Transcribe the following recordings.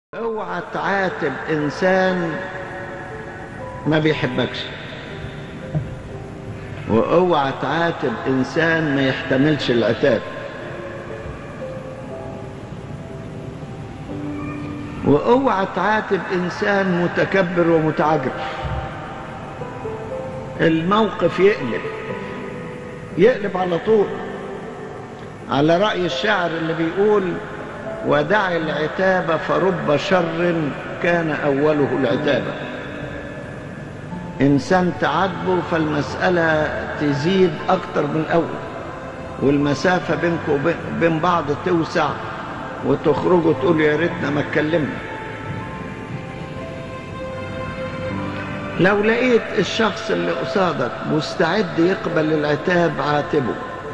اوعى تعاتب انسان ما بيحبكش واوعى تعاتب انسان ما يحتملش العتاب واوعى تعاتب انسان متكبر ومتعجب الموقف يقلب يقلب على طول على رأي الشاعر اللي بيقول ودع العتاب فرب شر كان أوله العتابة إنسان تعاتبه فالمسألة تزيد أكتر من الأول والمسافة بينكم وبين بعض توسع وتخرجوا تقولوا يا ريتنا ما اتكلمنا لو لقيت الشخص اللي قصادك مستعد يقبل العتاب عاتبه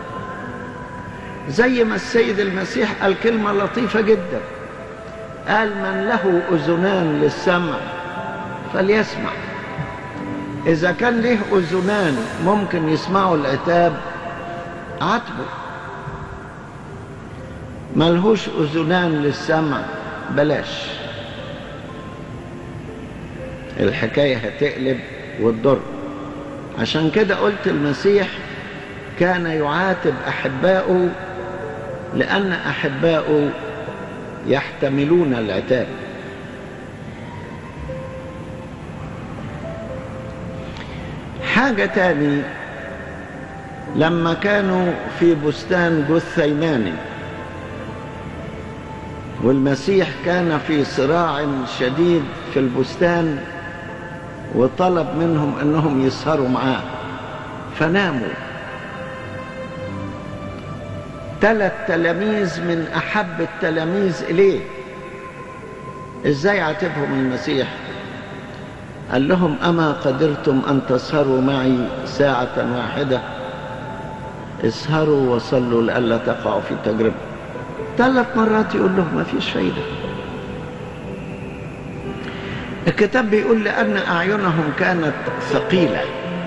زي ما السيد المسيح قال كلمة لطيفة جدا قال من له أذنان للسمع فليسمع إذا كان له أذنان ممكن يسمعوا العتاب عاتبه ملهوش أذنان للسمع بلاش الحكاية هتقلب وتضر عشان كده قلت المسيح كان يعاتب أحباؤه لأن أحباؤه يحتملون العتاب حاجة تاني لما كانوا في بستان جثيماني والمسيح كان في صراع شديد في البستان وطلب منهم انهم يسهروا معاه فناموا ثلاث تلاميذ من احب التلاميذ اليه ازاي عاتبهم المسيح قال لهم اما قدرتم ان تسهروا معي ساعه واحده اسهروا وصلوا لئلا تقعوا في تجربه ثلاث مرات يقول لهم ما فيش فايده الكتاب بيقول لان اعينهم كانت ثقيله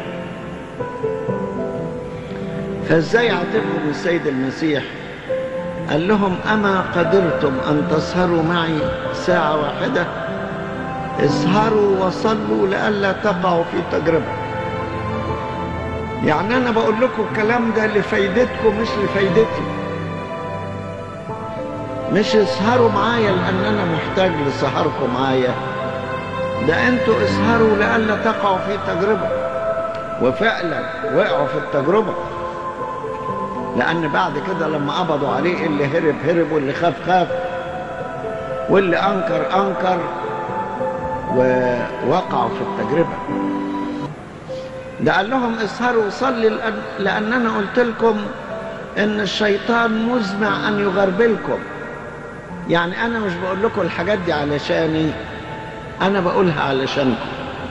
فازاي عاتبهم السيد المسيح قال لهم اما قدرتم ان تسهروا معي ساعه واحده اسهروا وصلوا لئلا تقعوا في تجربه يعني انا بقول لكم الكلام ده لفايدتكم مش لفايدتي مش اسهروا معايا لان انا محتاج لسهركم معايا ده انتوا اسهروا لئلا تقعوا في تجربه وفعلا وقعوا في التجربه لأن بعد كده لما قبضوا عليه اللي هرب هرب واللي خاف خاف واللي أنكر أنكر ووقعوا في التجربة ده قال لهم اسهروا وصلي لأن, لأن أنا قلت لكم إن الشيطان مزمع أن يغربلكم يعني أنا مش بقول لكم الحاجات دي علشاني أنا بقولها علشانكم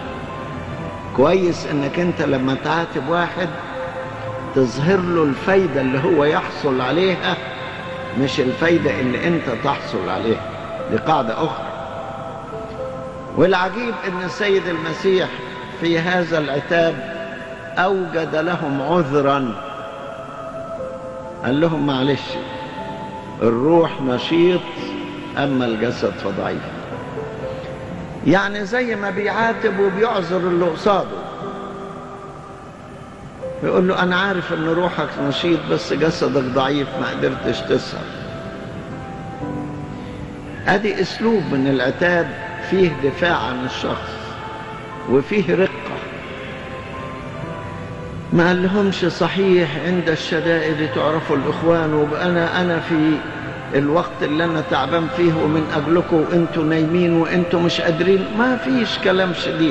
كويس إنك أنت لما تعاتب واحد تظهر له الفايدة اللي هو يحصل عليها مش الفايدة اللي انت تحصل عليها دي قاعدة أخرى والعجيب ان السيد المسيح في هذا العتاب أوجد لهم عذرا قال لهم معلش الروح نشيط أما الجسد فضعيف يعني زي ما بيعاتب وبيعذر اللي قصاده يقول له أنا عارف إن روحك نشيط بس جسدك ضعيف ما قدرتش تسهر أدي أسلوب من العتاب فيه دفاع عن الشخص وفيه رقة ما قال لهمش صحيح عند الشدائد تعرفوا الإخوان وأنا أنا في الوقت اللي أنا تعبان فيه ومن أجلكم وأنتوا نايمين وأنتوا مش قادرين ما فيش كلام شديد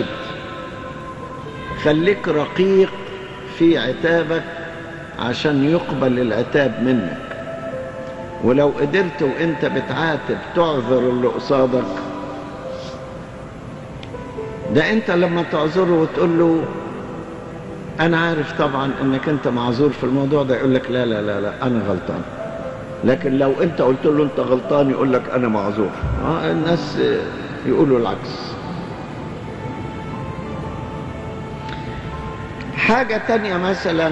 خليك رقيق في عتابك عشان يقبل العتاب منك ولو قدرت وانت بتعاتب تعذر اللي قصادك ده انت لما تعذره وتقول له انا عارف طبعا انك انت معذور في الموضوع ده يقول لك لا لا لا لا انا غلطان لكن لو انت قلت له انت غلطان يقول لك انا معذور اه الناس يقولوا العكس حاجة تانية مثلا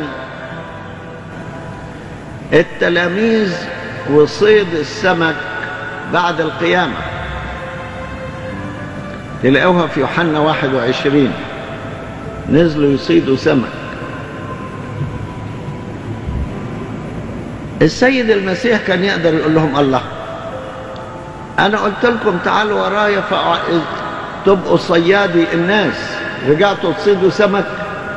التلاميذ وصيد السمك بعد القيامة تلاقوها في يوحنا 21 نزلوا يصيدوا سمك السيد المسيح كان يقدر يقول لهم الله انا قلت لكم تعالوا ورايا تبقوا صيادي الناس رجعتوا تصيدوا سمك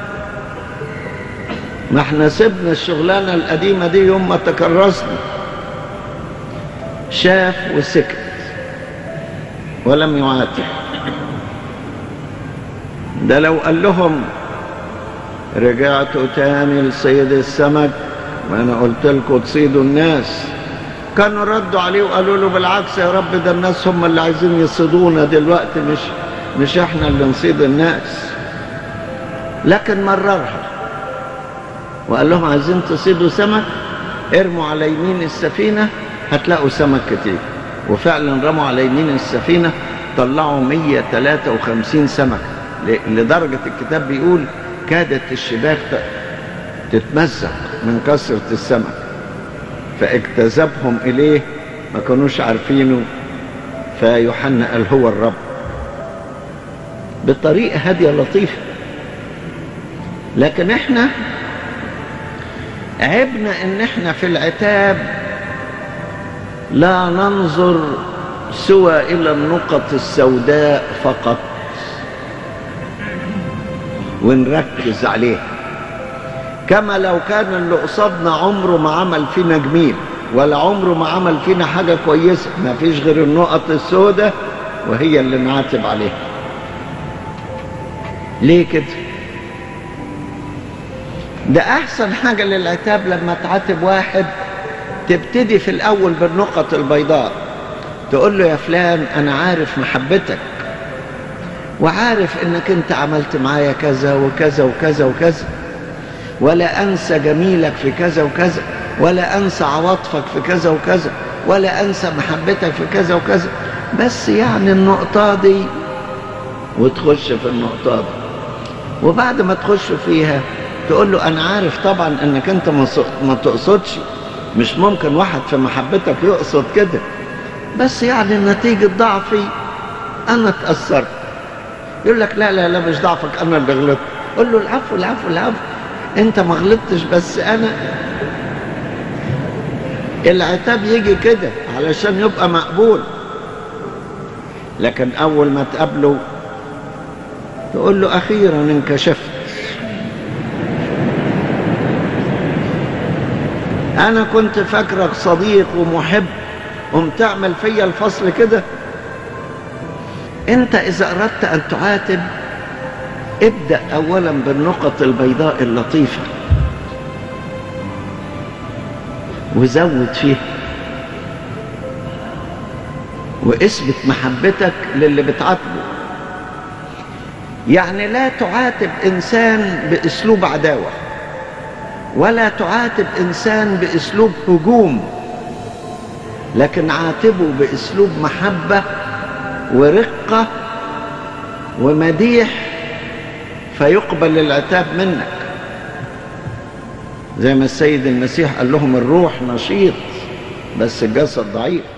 ما احنا سيبنا الشغلانه القديمه دي يوم ما تكرسنا شاف وسكت ولم يعاتب ده لو قال لهم رجعتوا تاني لصيد السمك وانا قلت لكم تصيدوا الناس كانوا ردوا عليه وقالوا له بالعكس يا رب ده الناس هم اللي عايزين يصيدونا دلوقتي مش مش احنا اللي نصيد الناس لكن مررها وقال لهم عايزين تصيدوا سمك ارموا على يمين السفينة هتلاقوا سمك كتير وفعلا رموا على يمين السفينة طلعوا 153 سمك لدرجة الكتاب بيقول كادت الشباك تتمزق من كثرة السمك فاجتذبهم إليه ما كانوش عارفينه فيوحنا قال هو الرب بطريقة هادية لطيفة لكن احنا عبنا ان احنا في العتاب لا ننظر سوى الى النقط السوداء فقط ونركز عليها كما لو كان اللي قصادنا عمره ما عمل فينا جميل ولا عمره ما عمل فينا حاجة كويسة ما فيش غير النقط السوداء وهي اللي نعاتب عليها ليه كده ده احسن حاجة للعتاب لما تعاتب واحد تبتدي في الاول بالنقط البيضاء تقول له يا فلان انا عارف محبتك وعارف انك انت عملت معايا كذا وكذا وكذا وكذا ولا انسى جميلك في كذا وكذا ولا انسى عواطفك في كذا وكذا ولا انسى محبتك في كذا وكذا بس يعني النقطة دي وتخش في النقطة دي وبعد ما تخش فيها تقول له انا عارف طبعا انك انت ما تقصدش مش ممكن واحد في محبتك يقصد كده بس يعني نتيجة ضعفي انا اتأثرت يقول لك لا لا لا مش ضعفك انا اللي غلطت قول له العفو العفو العفو انت ما غلطتش بس انا العتاب يجي كده علشان يبقى مقبول لكن اول ما تقابله تقول له اخيرا انكشفت انا كنت فاكرك صديق ومحب قمت تعمل فيا الفصل كده انت اذا اردت ان تعاتب ابدأ اولا بالنقط البيضاء اللطيفة وزود فيها واثبت محبتك للي بتعاتبه يعني لا تعاتب انسان باسلوب عداوه ولا تعاتب انسان باسلوب هجوم لكن عاتبه باسلوب محبه ورقه ومديح فيقبل العتاب منك زي ما السيد المسيح قال لهم الروح نشيط بس الجسد ضعيف